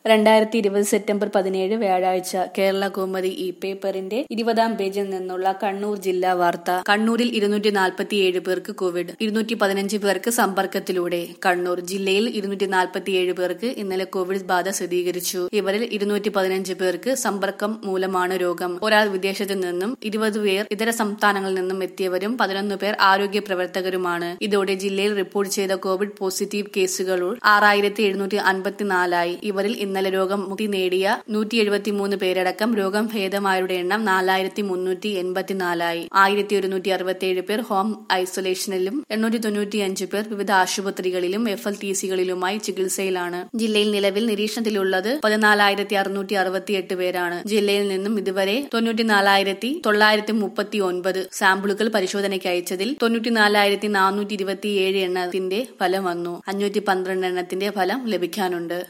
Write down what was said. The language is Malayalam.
രണ്ടായിരത്തി ഇരുപത് സെപ്റ്റംബർ പതിനേഴ് വ്യാഴാഴ്ച കേരള കൗമുദി ഇ പേപ്പറിന്റെ ഇരുപതാം പേജിൽ നിന്നുള്ള കണ്ണൂർ ജില്ലാ വാർത്ത കണ്ണൂരിൽ ഇരുന്നൂറ്റി നാൽപ്പത്തിയേഴ് പേർക്ക് കോവിഡ് ഇരുന്നൂറ്റി പതിനഞ്ച് പേർക്ക് സമ്പർക്കത്തിലൂടെ കണ്ണൂർ ജില്ലയിൽ ഇരുന്നൂറ്റി നാൽപ്പത്തിയേഴ് പേർക്ക് ഇന്നലെ കോവിഡ് ബാധ സ്ഥിരീകരിച്ചു ഇവരിൽ ഇരുന്നൂറ്റി പതിനഞ്ച് പേർക്ക് സമ്പർക്കം മൂലമാണ് രോഗം ഒരാൾ വിദേശത്തു നിന്നും ഇരുപത് പേർ ഇതര സംസ്ഥാനങ്ങളിൽ നിന്നും എത്തിയവരും പതിനൊന്ന് പേർ ആരോഗ്യ പ്രവർത്തകരുമാണ് ഇതോടെ ജില്ലയിൽ റിപ്പോർട്ട് ചെയ്ത കോവിഡ് പോസിറ്റീവ് കേസുകൾ ആറായിരത്തി എഴുന്നൂറ്റി അൻപത്തിനാലായി ഇവരിൽ ഇന്നലെ രോഗം മുക്തി നേടിയ നൂറ്റി എഴുപത്തിമൂന്ന് പേരടക്കം രോഗം ഭേദമായവരുടെ എണ്ണം നാലായിരത്തി മുന്നൂറ്റി എൺപത്തിനാലായി ആയിരത്തി ഒരുന്നൂറ്റി അറുപത്തിയേഴ് പേർ ഹോം ഐസൊലേഷനിലും എണ്ണൂറ്റി തൊണ്ണൂറ്റിയഞ്ച് പേർ വിവിധ ആശുപത്രികളിലും എഫ് എൽ ടി സികളിലുമായി ചികിത്സയിലാണ് ജില്ലയിൽ നിലവിൽ നിരീക്ഷണത്തിലുള്ളത് പതിനാലായിരത്തി അറുന്നൂറ്റി അറുപത്തിയെട്ട് പേരാണ് ജില്ലയിൽ നിന്നും ഇതുവരെ തൊണ്ണൂറ്റിനാലായിരത്തി തൊള്ളായിരത്തി മുപ്പത്തി ഒൻപത് സാമ്പിളുകൾ പരിശോധനയ്ക്ക് അയച്ചതിൽ തൊണ്ണൂറ്റിനാലായിരത്തി നാനൂറ്റി ഇരുപത്തിയേഴ് എണ്ണത്തിന്റെ ഫലം വന്നു അഞ്ഞൂറ്റി പന്ത്രണ്ട് എണ്ണത്തിന്റെ ഫലം ലഭിക്കാനുണ്ട്